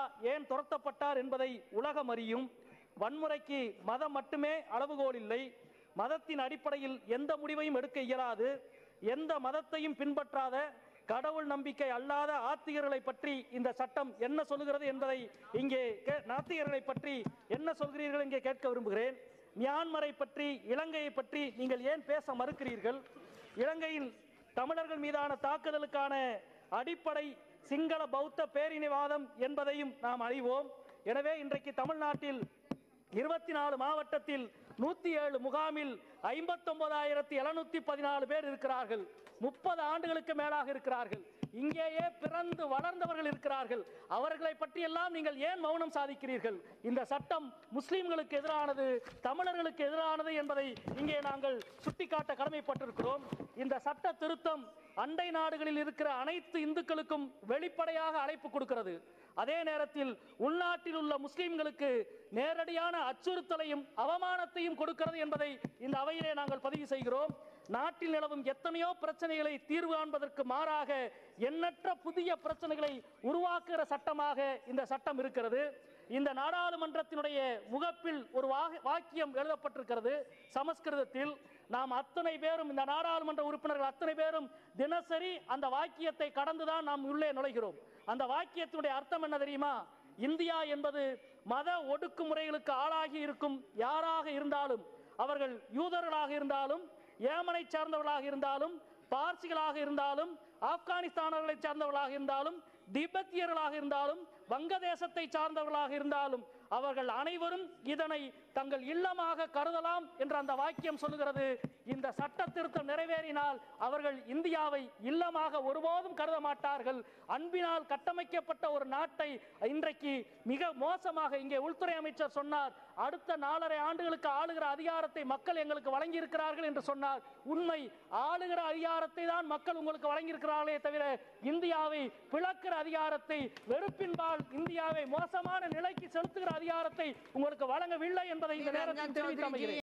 ஏன் துரத்தப்பட்டார் என்பதை உலகம் அறியும் வன்முறைக்கு மதம் மட்டுமே அளவுகோல் இல்லை மதத்தின் அடிப்படையில் எந்த முடிவையும் எடுக்க இயலாது எந்த மதத்தையும் பின்பற்றாத கடவுள் நம்பிக்கை அல்லாத ஆத்திகர்களை பற்றி இந்த சட்டம் என்ன சொல்லுகிறது என்பதை இங்கே கே- நாத்திகர்களை பற்றி என்ன சொல்கிறீர்கள் இங்கே கேட்க விரும்புகிறேன் மியான்மரை பற்றி இலங்கையை பற்றி நீங்கள் ஏன் பேச மறுக்கிறீர்கள் இலங்கையில் தமிழர்கள் மீதான தாக்குதலுக்கான அடிப்படை சிங்கள பௌத்த பேரினவாதம் என்பதையும் நாம் அறிவோம் எனவே இன்றைக்கு தமிழ்நாட்டில் இருபத்தி நாலு மாவட்டத்தில் நூத்தி ஏழு முகாமில் ஐம்பத்தொன்பதாயிரத்தி எழுநூத்தி பதினாலு பேர் இருக்கிறார்கள் முப்பது ஆண்டுகளுக்கு மேலாக இருக்கிறார்கள் இங்கேயே பிறந்து வளர்ந்தவர்கள் இருக்கிறார்கள் அவர்களை பற்றியெல்லாம் நீங்கள் ஏன் மௌனம் சாதிக்கிறீர்கள் இந்த சட்டம் முஸ்லிம்களுக்கு எதிரானது தமிழர்களுக்கு எதிரானது என்பதை இங்கே நாங்கள் சுட்டிக்காட்ட கடமைப்பட்டிருக்கிறோம் இந்த சட்ட திருத்தம் அண்டை நாடுகளில் இருக்கிற அனைத்து இந்துக்களுக்கும் வெளிப்படையாக அழைப்பு கொடுக்கிறது அதே நேரத்தில் உள்நாட்டில் உள்ள முஸ்லிம்களுக்கு நேரடியான அச்சுறுத்தலையும் அவமானத்தையும் கொடுக்கிறது என்பதை இந்த அவையிலே நாங்கள் பதிவு செய்கிறோம் நாட்டில் நிலவும் எத்தனையோ பிரச்சனைகளை தீர்வு காண்பதற்கு மாறாக எண்ணற்ற புதிய பிரச்சனைகளை உருவாக்குகிற சட்டமாக இந்த சட்டம் இருக்கிறது இந்த நாடாளுமன்றத்தினுடைய முகப்பில் ஒரு வா- வாக்கியம் எழுதப்பட்டிருக்கிறது சமஸ்கிருதத்தில் நாம் அத்தனை பேரும் இந்த நாடாளுமன்ற உறுப்பினர்கள் அத்தனை பேரும் தினசரி அந்த வாக்கியத்தை கடந்துதான் நாம் உள்ளே நுழைகிறோம் அந்த வாக்கியத்தினுடைய அர்த்தம் என்ன தெரியுமா இந்தியா என்பது மத ஒடுக்குமுறைகளுக்கு ஆளாகி இருக்கும் யாராக இருந்தாலும் அவர்கள் யூதர்களாக இருந்தாலும் ஏமனை சார்ந்தவர்களாக இருந்தாலும் பார்சிகளாக இருந்தாலும் ஆப்கானிஸ்தானர்களை சார்ந்தவர்களாக இருந்தாலும் திபெத்தியர்களாக இருந்தாலும் வங்கதேசத்தை சார்ந்தவர்களாக இருந்தாலும் அவர்கள் அனைவரும் இதனை தங்கள் இல்லமாக கருதலாம் என்ற அந்த வாக்கியம் சொல்லுகிறது இந்த சட்ட திருத்தம் நிறைவேறினால் அவர்கள் இந்தியாவை இல்லமாக ஒருபோதும் கருத மாட்டார்கள் அன்பினால் கட்டமைக்கப்பட்ட ஒரு நாட்டை இன்றைக்கு மிக மோசமாக இங்கே உள்துறை அமைச்சர் சொன்னார் அடுத்த நாலரை ஆண்டுகளுக்கு ஆளுகிற அதிகாரத்தை மக்கள் எங்களுக்கு வழங்கி இருக்கிறார்கள் என்று சொன்னார் உண்மை ஆளுகிற அதிகாரத்தை தான் மக்கள் உங்களுக்கு வழங்கியிருக்கிறார்களே தவிர இந்தியாவை பிளக்கிற அதிகாரத்தை வெறுப்பின்பால் இந்தியாவை மோசமான நிலைக்கு செலுத்துகிற அதிகாரத்தை உங்களுக்கு வழங்கவில்லை என்பதை இந்த நேரத்தில் தெரிவித்து அமைகிறேன்